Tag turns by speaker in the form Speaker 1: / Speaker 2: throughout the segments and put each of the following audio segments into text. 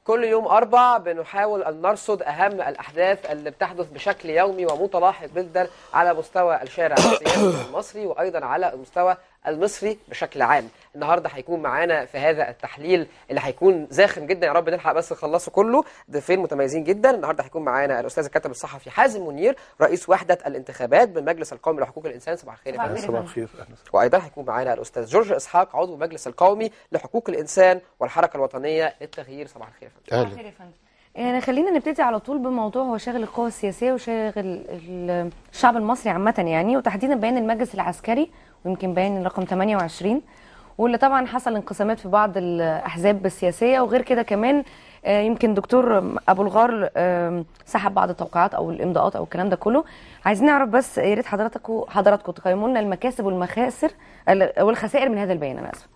Speaker 1: كل يوم أربع بنحاول أن نرصد أهم الأحداث اللي بتحدث بشكل يومي ومتلاحق جدا على مستوى الشارع السياسي المصري وأيضا على المستوى المصري بشكل عام النهارده هيكون معانا في هذا التحليل اللي هيكون زاخم جدا يا رب نلحق بس نخلصه كله ضيفين متميزين جدا النهارده هيكون معانا الاستاذ الكاتب الصحفي حازم منير رئيس وحده الانتخابات بالمجلس القومي لحقوق الانسان صباح الخير يا
Speaker 2: صباح
Speaker 1: فندم
Speaker 2: الخير.
Speaker 3: صباح الخير اهلا وسهلا.
Speaker 1: وايضا هيكون معانا الاستاذ جورج اسحاق عضو المجلس القومي لحقوق الانسان والحركه الوطنيه للتغيير صباح الخير يا فندم
Speaker 3: اهلا
Speaker 2: خير يا فندم. يعني خلينا نبتدي على طول بموضوع هو شاغل القوى السياسيه وشاغل ال- الشعب المصري عامه يعني وتحديدا بيان المجلس العسكري ويمكن بيان رقم 28 واللي طبعا حصل انقسامات في بعض الاحزاب السياسيه وغير كده كمان آه، يمكن دكتور ابو الغار آم، سحب بعض التوقيعات او الامضاءات او الكلام ده كله عايزين نعرف بس يا ريت حضراتكم حضراتكم تقيموا لنا المكاسب والمخاسر ال- والخسائر من هذا البيان انا اسفه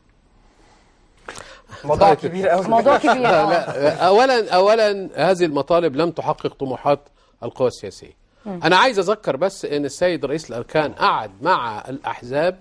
Speaker 1: موضوع كبير قوي
Speaker 2: موضوع كبير آه.
Speaker 3: لا اولا اولا هذه المطالب لم تحقق طموحات القوى السياسيه انا عايز اذكر بس ان السيد رئيس الاركان قعد مع الاحزاب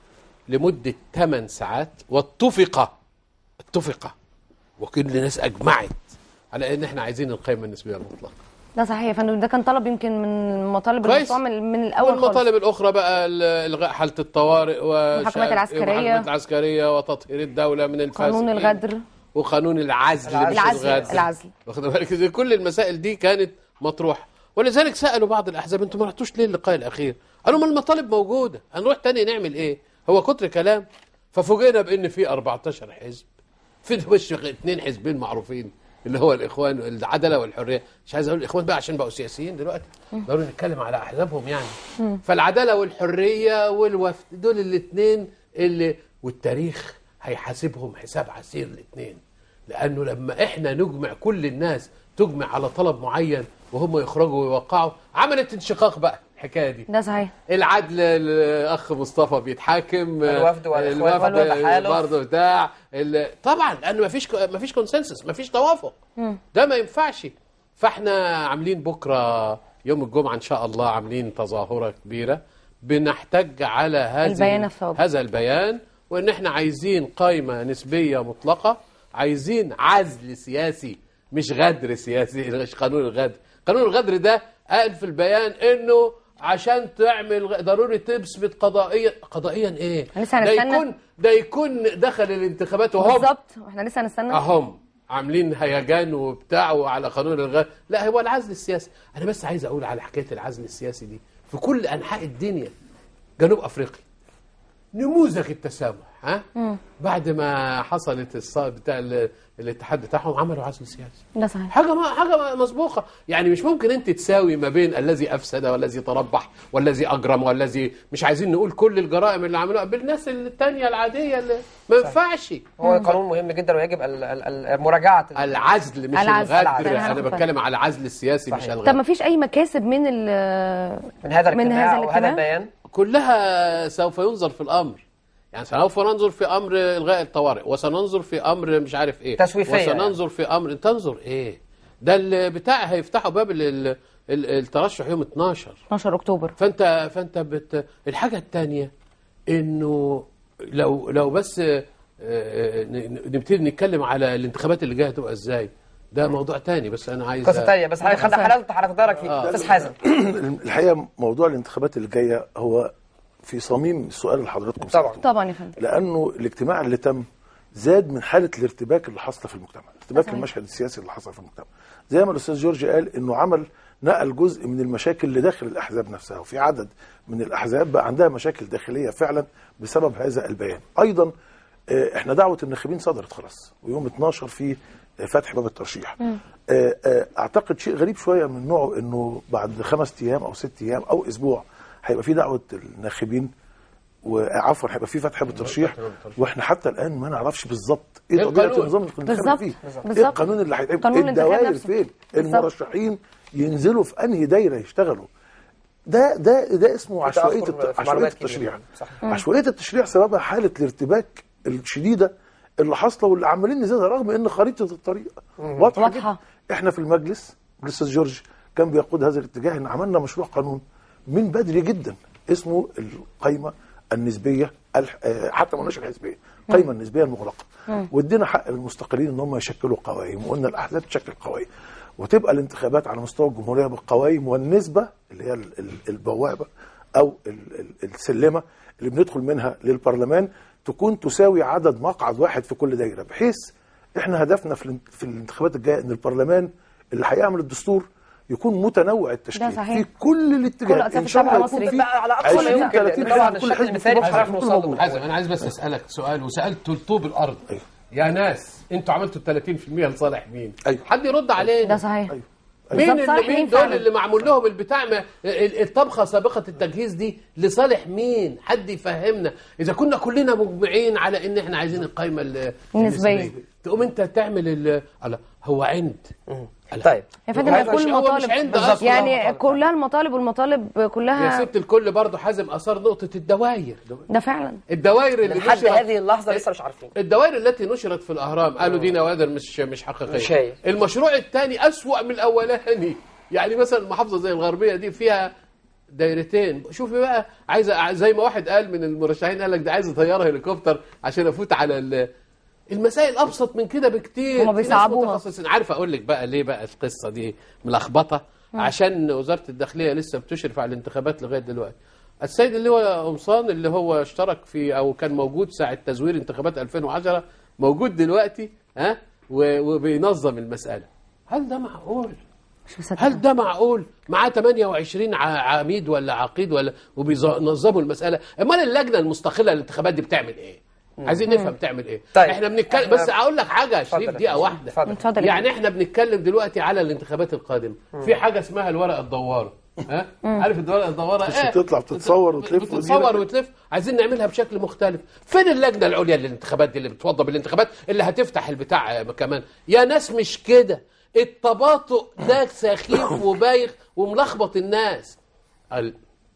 Speaker 3: لمده 8 ساعات واتفق اتفق وكل الناس اجمعت على ان احنا عايزين القيمه النسبيه المطلقه
Speaker 2: ده صحيح يا فندم ده كان طلب يمكن من المطالب
Speaker 3: كويس.
Speaker 2: المشروع من, من الاول خالص
Speaker 3: والمطالب الاخرى بقى ال- الغاء حاله الطوارئ
Speaker 2: المحاكمات العسكرية.
Speaker 3: والمحاكمات العسكريه وتطهير الدوله من الفاسدين
Speaker 2: قانون الغدر
Speaker 3: وقانون العزل مش
Speaker 2: العزل
Speaker 3: الغدر
Speaker 2: العزل
Speaker 3: واخد بالك إزاي؟ كل المسائل دي كانت مطروحه ولذلك سالوا بعض الاحزاب انتم ما رحتوش ليه اللقاء الاخير؟ قالوا ما المطالب موجوده هنروح تاني نعمل ايه؟ هو كتر كلام ففوجئنا بان في 14 حزب في وش اثنين حزبين معروفين اللي هو الاخوان العداله والحريه مش عايز اقول الاخوان بقى عشان بقوا سياسيين دلوقتي ضروري نتكلم على احزابهم يعني فالعداله والحريه والوفد دول الاثنين اللي والتاريخ هيحاسبهم حساب عسير الاثنين لانه لما احنا نجمع كل الناس تجمع على طلب معين وهم يخرجوا ويوقعوا عملت انشقاق بقى الحكايه دي
Speaker 2: ده صحيح
Speaker 3: العدل الاخ مصطفى بيتحاكم
Speaker 1: الوفد والإخوان
Speaker 3: الوفد
Speaker 1: برضه تحالف.
Speaker 3: برضه بتاع ال- طبعا لانه ما فيش ما فيش كونسنسس ما فيش توافق ده ما ينفعش فاحنا عاملين بكره يوم الجمعه ان شاء الله عاملين تظاهره كبيره بنحتج على هذه
Speaker 2: البيان الثابت.
Speaker 3: هذا البيان وان احنا عايزين قائمه نسبيه مطلقه عايزين عزل سياسي مش غدر سياسي مش قانون الغدر قانون الغدر ده قال في البيان انه عشان تعمل غ- ضروري تثبت قضائيا قضائيا ايه
Speaker 2: لسه
Speaker 3: ده
Speaker 2: هنستنى.
Speaker 3: يكون ده يكون دخل الانتخابات وهم
Speaker 2: بالظبط واحنا لسه هنستنى
Speaker 3: اهم عاملين هيجان وبتاع وعلى قانون الغاء لا هو العزل السياسي انا بس عايز اقول على حكايه العزل السياسي دي في كل انحاء الدنيا جنوب افريقيا نموذج التسامح ها بعد ما حصلت الص- بتاع ال- الاتحاد بتاعهم عملوا عزل سياسي
Speaker 2: ده صحيح
Speaker 3: حاجه ما حاجه مسبوقه يعني مش ممكن انت تساوي ما بين الذي افسد والذي تربح والذي اجرم والذي مش عايزين نقول كل الجرائم اللي عملوها بالناس التانية العاديه اللي ما ينفعش
Speaker 1: هو قانون مهم جدا ويجب ال- ال- ال- مراجعه
Speaker 3: العزل مش
Speaker 2: العزل.
Speaker 3: الغدر
Speaker 2: العزل.
Speaker 3: انا بتكلم على العزل السياسي مش
Speaker 1: صحيح.
Speaker 2: طب
Speaker 3: الغدر
Speaker 2: ما فيش اي مكاسب من ال
Speaker 1: من هذا
Speaker 2: من
Speaker 1: الاجتماع
Speaker 2: هذا
Speaker 1: وهذا
Speaker 2: الاجتماع؟
Speaker 1: البيان
Speaker 3: كلها سوف ينظر في الامر يعني سوف ننظر في امر الغاء الطوارئ وسننظر في امر مش عارف ايه
Speaker 1: تسويفية
Speaker 3: وسننظر في امر تنظر ايه ده البتاع هيفتحوا باب ال- ال- ال- الترشح يوم 12
Speaker 2: 12 اكتوبر
Speaker 3: فانت فانت بت... الحاجه الثانيه انه لو لو بس آه، آه، ن- نبتدي نتكلم على الانتخابات اللي جايه هتبقى ازاي ده موضوع تاني بس انا عايز
Speaker 1: قصه تانية بس حضرتك حضرتك هنقدرك فيه استاذ حازم
Speaker 4: الحقيقه موضوع الانتخابات اللي جايه هو في صميم السؤال اللي حضراتكم
Speaker 1: طبعا.
Speaker 4: سألتوه.
Speaker 2: طبعا يا فندم
Speaker 4: لانه الاجتماع اللي تم زاد من حاله الارتباك اللي حاصله في المجتمع ارتباك المشهد السياسي اللي حصل في المجتمع زي ما الاستاذ جورج قال انه عمل نقل جزء من المشاكل اللي داخل الاحزاب نفسها وفي عدد من الاحزاب بقى عندها مشاكل داخليه فعلا بسبب هذا البيان ايضا آه، احنا دعوه الناخبين صدرت خلاص ويوم 12 في آه، فتح باب الترشيح آه، آه، اعتقد شيء غريب شويه من نوعه انه بعد خمس ايام او ست ايام او اسبوع هيبقى في دعوه الناخبين وعفوا هيبقى في فتح بالترشيح واحنا حتى الان ما نعرفش بالظبط ايه
Speaker 3: إيه
Speaker 4: طبيعه
Speaker 3: القانون؟
Speaker 4: النظام اللي
Speaker 2: بالظبط.
Speaker 4: بنتكلم فيه
Speaker 2: بالظبط.
Speaker 4: ايه القانون اللي هيتعمل
Speaker 2: قانون الانتخاب
Speaker 4: الدوائر
Speaker 2: نفسه.
Speaker 4: فين
Speaker 2: بالظبط.
Speaker 4: المرشحين ينزلوا في انهي دايره يشتغلوا ده ده ده اسمه عشوائيه
Speaker 1: تأخر
Speaker 4: الت-
Speaker 1: في
Speaker 4: عشوائيه
Speaker 1: معلومات
Speaker 4: التشريع
Speaker 1: كتير. صح.
Speaker 4: عشوائيه التشريع سببها حاله الارتباك الشديده اللي حاصله واللي عمالين نزيدها رغم ان خريطه الطريق واضحه
Speaker 2: واضحة.
Speaker 4: جدا احنا في المجلس الاستاذ جورج كان بيقود هذا الاتجاه ان عملنا مشروع قانون من بدري جدا اسمه القائمه النسبيه الح- آه، حتى ما قلناش الحزبيه قايمه نسبيا مغلقه وادينا حق للمستقلين ان هم يشكلوا قوائم وقلنا الاحزاب تشكل قوائم وتبقى الانتخابات على مستوى الجمهوريه بالقوائم والنسبه اللي هي ال- ال- البوابه او ال- ال- السلمه اللي بندخل منها للبرلمان تكون تساوي عدد مقعد واحد في كل دايره بحيث احنا هدفنا في الان- في الانتخابات الجايه ان البرلمان اللي هيعمل الدستور يكون متنوع التشكيل
Speaker 2: ده صحيح.
Speaker 4: في كل الاتجاهات
Speaker 2: كل أطياف
Speaker 4: إن شاء الله
Speaker 2: الشعب
Speaker 4: هيكون
Speaker 2: المصري.
Speaker 4: في
Speaker 1: بقى على اقصى ما
Speaker 4: 20
Speaker 1: يمكن
Speaker 4: 30
Speaker 1: لأن طبعا
Speaker 4: كل
Speaker 1: الشكل
Speaker 4: حزب
Speaker 1: المثالي مش
Speaker 4: في
Speaker 1: هنعرف
Speaker 4: مصر
Speaker 1: نوصل له
Speaker 4: يكون
Speaker 1: من
Speaker 3: حازم
Speaker 1: الأول.
Speaker 3: انا عايز بس اسالك سؤال وسالته لطوب الارض
Speaker 4: أيوه.
Speaker 3: يا ناس انتوا عملتوا 30% لصالح مين؟
Speaker 4: أيوه.
Speaker 3: حد يرد علينا
Speaker 2: ده صحيح
Speaker 4: أيوه.
Speaker 3: مين
Speaker 2: بالظبط، صالح
Speaker 3: اللي مين
Speaker 2: مين
Speaker 3: دول
Speaker 2: فعلا؟
Speaker 3: اللي معمول لهم البتاع ما ال- الطبخه سابقه التجهيز دي لصالح مين؟ حد يفهمنا اذا كنا كلنا مجمعين على ان احنا عايزين القايمه ال-
Speaker 2: النسبية.
Speaker 3: النسبية. تقوم انت تعمل ال- الله هو عند الله.
Speaker 1: طيب
Speaker 2: يا فندم
Speaker 3: هذا
Speaker 2: كل
Speaker 3: شيء هو مش
Speaker 2: المطالب
Speaker 3: عنده أصلاً
Speaker 2: يعني
Speaker 1: مطالب.
Speaker 2: كلها المطالب والمطالب
Speaker 3: يا
Speaker 2: كلها
Speaker 3: ست الكل برضه حازم اثار نقطه الدوائر
Speaker 2: ده فعلا
Speaker 3: الدوائر اللي
Speaker 1: لحد
Speaker 3: نشرت
Speaker 1: هذه اللحظه لسه مش عارفين
Speaker 3: الدوائر التي نشرت في الاهرام قالوا دي نوادر مش مش حقيقيه
Speaker 1: مش هي.
Speaker 3: المشروع الثاني اسوا من الاولاني يعني مثلا المحافظه زي الغربيه دي فيها دايرتين شوفي بقى عايزه زي ما واحد قال من المرشحين قال لك ده عايز طياره هليكوبتر عشان افوت على ال- المسائل ابسط من كده بكتير
Speaker 2: هما
Speaker 3: في ناس
Speaker 2: بيصعبوها.
Speaker 3: متخصصين عارف اقول لك بقى ليه بقى القصه دي ملخبطه عشان وزاره الداخليه لسه بتشرف على الانتخابات لغايه دلوقتي السيد اللي هو قمصان اللي هو اشترك في او كان موجود ساعه تزوير انتخابات 2010 موجود دلوقتي ها و- وبينظم المساله هل ده معقول
Speaker 2: مش مصدقة.
Speaker 3: هل ده معقول معاه 28 ع- عميد ولا عقيد ولا وبينظموا المساله امال اللجنه المستقله للانتخابات دي بتعمل ايه عايزين نفهم بتعمل ايه
Speaker 1: طيب.
Speaker 3: احنا بنتكلم
Speaker 1: احنا-
Speaker 3: بس اقول لك حاجه يا
Speaker 1: اتفضل
Speaker 3: شريف
Speaker 1: يا
Speaker 3: دقيقه
Speaker 1: فندم.
Speaker 3: واحده
Speaker 1: اتفضل.
Speaker 2: اتفضل يا
Speaker 3: يعني احنا بنتكلم دلوقتي على الانتخابات القادمه في حاجه اسمها الورقه الدواره ها عارف الورقه الدواره
Speaker 4: بس بتطلع بتتصور وتلف
Speaker 3: بتتصور
Speaker 4: وتجيلك.
Speaker 3: وتلف عايزين نعملها بشكل مختلف فين اللجنه العليا للانتخابات دي اللي بتوضب الانتخابات اللي هتفتح البتاع كمان يا ناس مش كده التباطؤ ده سخيف وبايخ وملخبط الناس ال-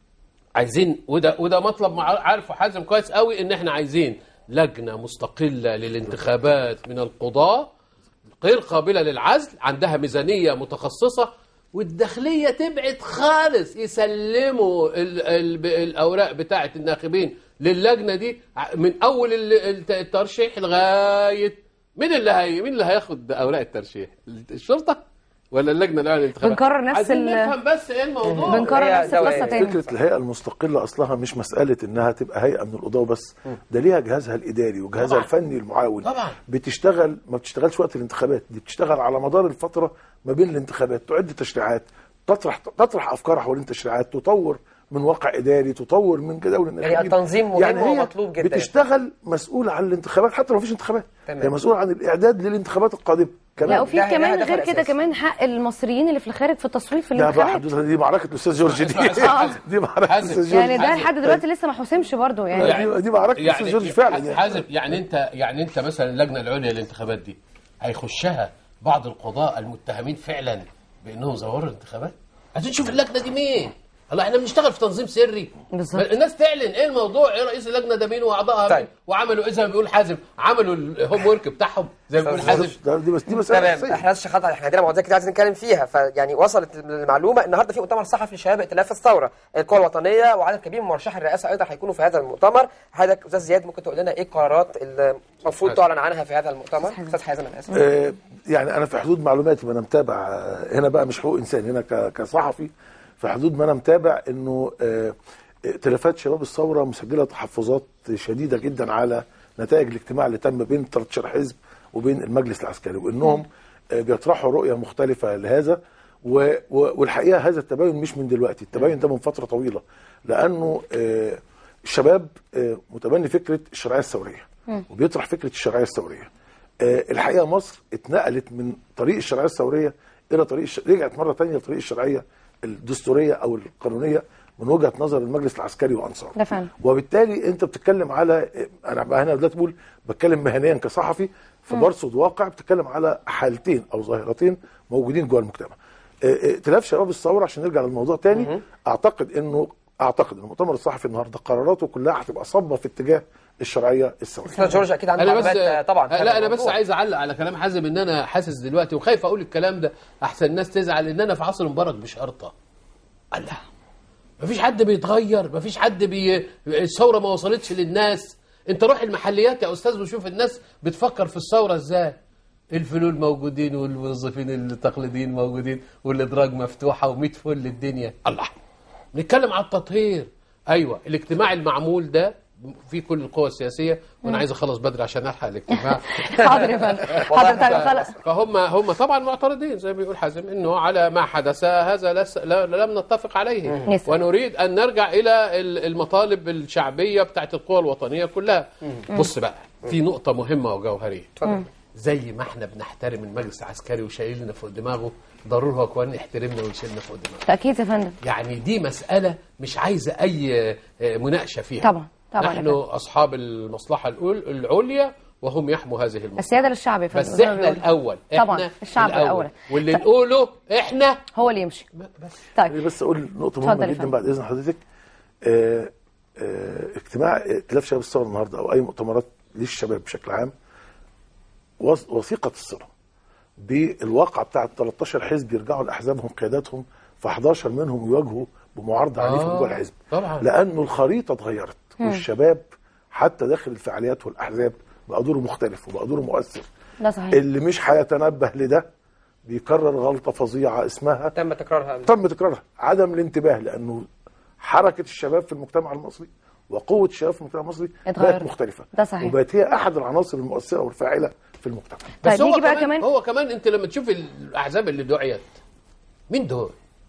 Speaker 3: عايزين وده وده مطلب مع عارفه حازم كويس قوي ان احنا عايزين لجنه مستقله للانتخابات من القضاه غير قابله للعزل عندها ميزانيه متخصصه والداخليه تبعد خالص يسلموا ال ال الاوراق بتاعه الناخبين للجنه دي ع- من اول ال- الت- الترشيح لغايه مين اللي هي مين اللي هياخد اوراق الترشيح الشرطه ولا اللجنه العليا للانتخابات
Speaker 2: بنكرر نفس
Speaker 3: عايزين
Speaker 2: ال-
Speaker 3: نفهم بس ايه الموضوع
Speaker 2: بنكرر
Speaker 1: هي
Speaker 2: نفس القصه
Speaker 1: دوائر.
Speaker 2: تاني
Speaker 4: فكره الهيئه المستقله اصلها مش مساله انها تبقى هيئه من القضاه بس ده ليها جهازها الاداري وجهازها
Speaker 3: طبعاً.
Speaker 4: الفني المعاون
Speaker 3: طبعاً.
Speaker 4: بتشتغل ما بتشتغلش وقت الانتخابات دي بتشتغل على مدار الفتره ما بين الانتخابات تعد تشريعات تطرح تطرح افكار حول التشريعات تطور من واقع اداري تطور من جداول الناخبين.
Speaker 1: التنظيم مهم
Speaker 4: يعني هي
Speaker 1: ومطلوب جداً.
Speaker 4: بتشتغل مسؤوله عن الانتخابات حتى لو مفيش انتخابات
Speaker 1: تمام.
Speaker 4: هي مسؤوله عن الاعداد للانتخابات القادمه
Speaker 2: لا
Speaker 4: كمان
Speaker 2: وفي
Speaker 1: ده- ده
Speaker 2: كمان
Speaker 1: هدفها
Speaker 2: غير كده
Speaker 1: الأساسي.
Speaker 2: كمان حق المصريين اللي في الخارج في التصويت في
Speaker 4: ده بقى
Speaker 2: الانتخابات
Speaker 4: حدودها دي معركه الاستاذ جورج دي دي معركه
Speaker 3: حازم.
Speaker 4: الاستاذ جورج
Speaker 2: يعني ده لحد دلوقتي لسه ما حسمش برضه يعني
Speaker 4: دي- دي معركه الاستاذ جورج فعلا يعني
Speaker 3: حازم يعني انت يعني انت مثلا اللجنه العليا للانتخابات دي هيخشها بعض القضاء المتهمين فعلا بانهم زوروا الانتخابات عايزين نشوف اللجنه دي مين الله احنا بنشتغل في تنظيم سري
Speaker 2: بالظبط.
Speaker 3: الناس تعلن ايه الموضوع ايه رئيس اللجنه ده مين واعضائها
Speaker 1: طيب.
Speaker 3: مين وعملوا ايه زي ما بيقول حازم عملوا الهوم ورك بتاعهم زي ما بيقول حازم
Speaker 4: ده- دي بس دي مساله
Speaker 1: تمام
Speaker 4: أساسية.
Speaker 1: احنا لسه خطأ احنا عندنا مواضيع كتير عايزين نتكلم فيها فيعني وصلت المعلومه النهارده في مؤتمر صحفي لشباب ائتلاف الثوره القوى الوطنيه وعدد كبير من مرشحي الرئاسه ايضا هيكونوا في هذا المؤتمر حضرتك استاذ زياد ممكن تقول لنا ايه القرارات اللي المفروض تعلن عنها في هذا المؤتمر استاذ حازم انا اسف
Speaker 4: آه، يعني انا في حدود معلوماتي ما انا متابع آه، هنا بقى مش حقوق انسان هنا ك- كصحفي في حدود ما انا متابع انه آه، ائتلافات شباب الثوره مسجله تحفظات شديده جدا على نتائج الاجتماع اللي تم بين 13 حزب وبين المجلس العسكري وانهم آه، بيطرحوا رؤيه مختلفه لهذا و- و- والحقيقه هذا التباين مش من دلوقتي التباين ده من فتره طويله لانه آه، الشباب آه، متبني فكره الشرعيه الثوريه وبيطرح فكره الشرعيه الثوريه آه، الحقيقه مصر اتنقلت من طريق الشرعيه الثوريه الى طريق الش... رجعت مره ثانيه لطريق الشرعيه الدستوريه او القانونيه من وجهه نظر المجلس العسكري وانصاره
Speaker 2: ده فعلا.
Speaker 4: وبالتالي انت بتتكلم على انا بقى هنا دلوقتي بقول بتكلم مهنيا كصحفي فبرصد واقع بتتكلم على حالتين او ظاهرتين موجودين جوه المجتمع آه، آه، ائتلاف شباب الثوره عشان نرجع للموضوع تاني اعتقد انه اعتقد ان المؤتمر الصحفي النهارده قراراته كلها هتبقى صبه في اتجاه الشرعيه الثوريه
Speaker 1: استاذ جورج اكيد عنده
Speaker 3: انا بس
Speaker 1: معلومات طبعا في هذا
Speaker 3: لا انا بس
Speaker 1: الموضوع.
Speaker 3: عايز اعلق على كلام حازم ان انا حاسس دلوقتي وخايف اقول الكلام ده احسن الناس تزعل ان انا في عصر مبارك بشرطه الله مفيش حد بيتغير مفيش حد بي... الثوره ما وصلتش للناس انت روح المحليات يا استاذ وشوف الناس بتفكر في الثوره ازاي الفلول موجودين والموظفين التقليديين موجودين والادراج مفتوحه و100 فل الدنيا الله نتكلم على التطهير ايوه الاجتماع المعمول ده في كل القوى السياسيه وانا عايز اخلص بدري عشان الحق الاجتماع
Speaker 2: حاضر يا فندم حاضر طيب خلاص
Speaker 3: فهم هم طبعا معترضين زي ما بيقول حازم انه على ما حدث هذا لس لا لم نتفق عليه
Speaker 2: يس.
Speaker 3: ونريد ان نرجع الى ال- المطالب الشعبيه بتاعت القوى الوطنيه كلها بص بقى في نقطه مهمه وجوهريه زي ما احنا بنحترم المجلس العسكري وشايلنا فوق دماغه ضروري هو كمان يحترمنا ويشيلنا فوق دماغه
Speaker 2: تاكيد يا فندم
Speaker 3: يعني دي مسألة مش عايزة أي آه، مناقشة فيها
Speaker 2: طبعا، طبعا يا
Speaker 3: نحن
Speaker 2: فندم.
Speaker 3: أصحاب المصلحة الأول- العليا وهم يحموا هذه المصلحة
Speaker 2: السياده للشعب يا فندم
Speaker 3: بس
Speaker 2: زي ما
Speaker 3: احنا
Speaker 2: بيقولوا.
Speaker 3: الأول احنا
Speaker 2: طبعا الشعب الاول
Speaker 3: واللي
Speaker 2: طيب.
Speaker 3: نقوله احنا
Speaker 2: هو اللي يمشي
Speaker 3: بس
Speaker 2: طيب
Speaker 4: بس اقول نقطه
Speaker 2: اتفضل
Speaker 4: مهمه
Speaker 2: يا
Speaker 4: جدا
Speaker 2: فندم.
Speaker 4: بعد اذن حضرتك آه، آه، اجتماع ائتلاف شباب الثوره النهارده او اي مؤتمرات للشباب بشكل عام وث- وثيقه الصله بالواقع بتاع ال 13 حزب يرجعوا لاحزابهم قياداتهم ف 11 منهم يواجهوا بمعارضه عنيفه
Speaker 3: آه،
Speaker 4: جوه الحزب
Speaker 3: طبعا.
Speaker 4: لانه الخريطه اتغيرت والشباب حتى داخل الفعاليات والاحزاب بقى دوره مختلف وبقى دوره مؤثر
Speaker 2: ده صحيح
Speaker 4: اللي مش هيتنبه لده بيكرر غلطه فظيعه اسمها
Speaker 1: تم تكرارها قبل.
Speaker 4: تم تكرارها عدم الانتباه لانه حركه الشباب في المجتمع المصري وقوه الشباب في المجتمع المصري
Speaker 2: اتغيرت.
Speaker 4: بقت مختلفه
Speaker 2: ده صحيح.
Speaker 4: وبقت هي احد العناصر المؤثره والفاعله في المجتمع
Speaker 3: بس
Speaker 2: طيب
Speaker 3: هو
Speaker 2: نيجي بقى
Speaker 3: كمان,
Speaker 2: كمان
Speaker 3: هو كمان انت لما تشوف الاحزاب اللي دعيت مين دول؟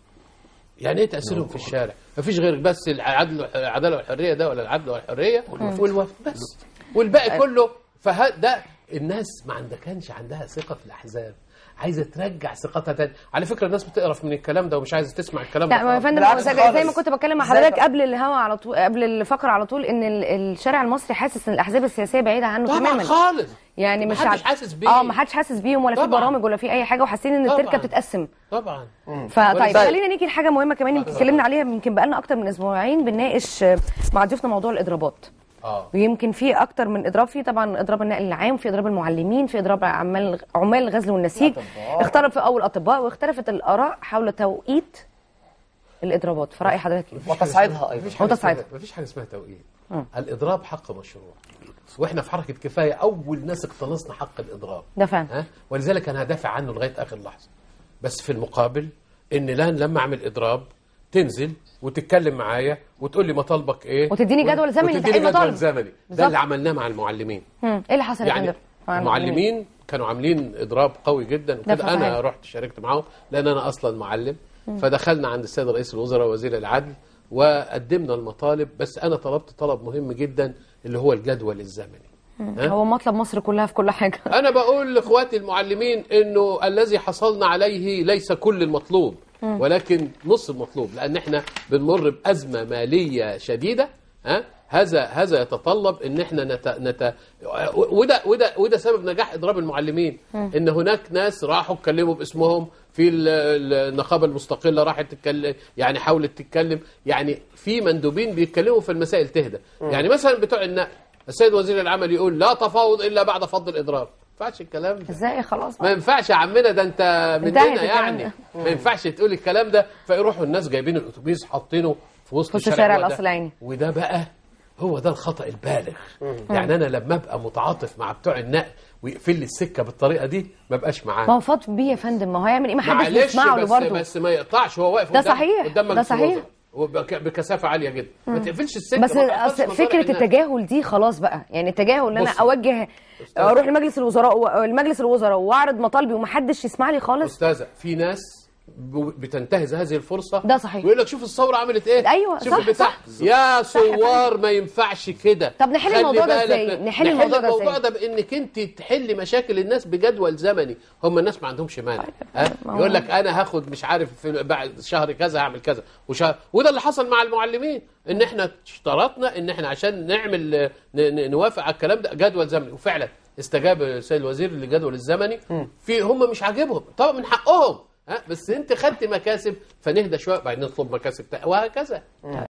Speaker 3: يعني ايه تاثيرهم في الشارع؟ مفيش غير بس العدل العداله والحريه ده ولا العدل والحريه والوفاء بس والباقي كله فه ده الناس ما عندها كانش عندها ثقه في الاحزاب عايزه ترجع ثقتها تاني على فكره الناس بتقرف من الكلام ده ومش عايزه تسمع الكلام
Speaker 2: لا
Speaker 3: ده
Speaker 2: ما يا
Speaker 3: خالص.
Speaker 2: فندم
Speaker 1: بالعكس
Speaker 2: هو زي- زي ما
Speaker 1: خالص.
Speaker 2: كنت بتكلم مع
Speaker 1: ازاي
Speaker 2: حضرتك
Speaker 1: بقى؟
Speaker 2: قبل الهوا على طول قبل الفقره على طول ان ال- الشارع المصري حاسس ان الاحزاب السياسيه بعيده عنه
Speaker 3: طبعا
Speaker 2: تماما
Speaker 3: خالص
Speaker 2: يعني مش
Speaker 3: محدش
Speaker 2: عارف-
Speaker 3: حاسس بيه.
Speaker 2: اه ما حدش حاسس بيهم ولا في
Speaker 3: طبعاً.
Speaker 2: برامج ولا في اي حاجه وحاسين ان
Speaker 3: طبعاً.
Speaker 2: التركه بتتقسم
Speaker 3: طبعا
Speaker 2: فطيب
Speaker 3: ولذلك-
Speaker 2: خلينا نيجي لحاجه مهمه كمان يمكن اتكلمنا عليها يمكن بقالنا اكتر من اسبوعين بنناقش آه، مع ضيوفنا موضوع الاضرابات
Speaker 3: اه
Speaker 2: ويمكن في اكتر من اضراب في طبعا اضراب النقل العام في اضراب المعلمين في اضراب عمال عمال الغزل والنسيج اختلف او الاطباء واختلفت الاراء حول توقيت الاضرابات في راي حضرتك ايه
Speaker 1: وتصعيدها ايضا
Speaker 3: مفيش
Speaker 2: هو
Speaker 3: حاجه
Speaker 2: تصعيد.
Speaker 3: اسمها مفيش حاجه اسمها توقيت الاضراب حق مشروع واحنا في حركه كفايه اول ناس اقتنصنا حق الاضراب
Speaker 2: ده فعلا
Speaker 3: ها ولذلك انا هدافع عنه لغايه اخر لحظه بس في المقابل ان لان لما اعمل اضراب تنزل وتتكلم معايا وتقول لي مطالبك ايه
Speaker 2: وتديني جدول زمني
Speaker 3: وتديني
Speaker 2: لتحقيق
Speaker 3: جدول
Speaker 2: مطالب.
Speaker 3: زمني ده
Speaker 2: بالظبط.
Speaker 3: اللي عملناه مع المعلمين
Speaker 2: مم. ايه اللي حصل يا
Speaker 3: يعني
Speaker 2: فندم مع
Speaker 3: المعلمين كانوا عاملين اضراب قوي جدا
Speaker 2: ده
Speaker 3: وكده
Speaker 2: صحيح.
Speaker 3: انا رحت شاركت معاهم لان انا اصلا معلم فدخلنا عند السيد رئيس الوزراء ووزير العدل وقدمنا المطالب بس انا طلبت طلب مهم جدا اللي هو الجدول الزمني ها؟
Speaker 2: هو مطلب مصر كلها في كل حاجه
Speaker 3: انا بقول لاخواتي المعلمين انه الذي حصلنا عليه ليس كل المطلوب ولكن نص المطلوب لان احنا بنمر بازمه ماليه شديده ها هذا هذا يتطلب ان احنا نت... نت... وده وده وده سبب نجاح اضراب المعلمين ان هناك ناس راحوا اتكلموا باسمهم في ال- ال- النقابه المستقله راحت تتكلم يعني حاولت تتكلم يعني في مندوبين بيتكلموا في المسائل تهدى يعني مثلا بتوع النقل السيد وزير العمل يقول لا تفاوض الا بعد فض الاضراب ما ينفعش الكلام ده
Speaker 2: ازاي خلاص
Speaker 3: ما ينفعش يا عمنا ده انت
Speaker 2: انتهت
Speaker 3: مننا
Speaker 2: الكلام
Speaker 3: يعني
Speaker 2: ده.
Speaker 3: ما ينفعش تقول الكلام ده فيروحوا الناس جايبين الاتوبيس حاطينه في وسط
Speaker 2: في وسط
Speaker 3: الشارع
Speaker 2: الشارع
Speaker 3: وده-
Speaker 2: الأصلعيني.
Speaker 3: وده بقى هو ده الخطا البالغ يعني انا لما ابقى متعاطف مع بتوع النقل ويقفل لي السكه بالطريقه دي ما بقاش معاه
Speaker 2: ما هو فاض بيه يا فندم ما هو هيعمل ايه ما حدش
Speaker 3: معلش
Speaker 2: بيسمعه له
Speaker 3: بس
Speaker 2: برضه
Speaker 3: بس ما يقطعش هو واقف
Speaker 2: ده
Speaker 3: قدام
Speaker 2: صحيح،
Speaker 3: قدام
Speaker 2: ده
Speaker 3: مجلس
Speaker 2: صحيح.
Speaker 3: الوزراء وبك- بكثافه عاليه جدا ما تقفلش السكه
Speaker 2: بس
Speaker 3: ما تعطلش
Speaker 2: أصل
Speaker 3: مصالح
Speaker 2: فكره
Speaker 3: الناس.
Speaker 2: التجاهل دي خلاص بقى يعني التجاهل ان انا
Speaker 3: بص.
Speaker 2: اوجه اروح لمجلس الوزراء و- لمجلس الوزراء واعرض مطالبي ومحدش يسمع لي خالص
Speaker 3: استاذه في ناس ب- بتنتهز هذه الفرصه
Speaker 2: ده صحيح.
Speaker 3: ويقول لك شوف الثوره عملت ايه
Speaker 2: أيوة،
Speaker 3: شوف
Speaker 2: صح،
Speaker 3: البتاع
Speaker 2: صح.
Speaker 3: يا ثوار ما ينفعش كده
Speaker 2: طب نحل
Speaker 3: خلي
Speaker 2: الموضوع ده
Speaker 3: بالك
Speaker 2: إزاي؟
Speaker 3: من-
Speaker 2: نحل الموضوع ده
Speaker 3: الموضوع
Speaker 2: إزاي؟
Speaker 3: ده بانك انت تحلي مشاكل الناس بجدول زمني هم الناس ما عندهمش مانع ها؟
Speaker 2: ما هو-
Speaker 3: يقول لك انا هاخد مش عارف في بعد شهر كذا هعمل كذا وشهر وده اللي حصل مع المعلمين ان احنا اشترطنا ان احنا عشان نعمل ن- ن- نوافق على الكلام ده جدول زمني وفعلا استجاب السيد الوزير للجدول الزمني في هم مش عاجبهم طبعا من حقهم ها بس انت خدت مكاسب فنهدى شويه بعدين نطلب مكاسب تانية وهكذا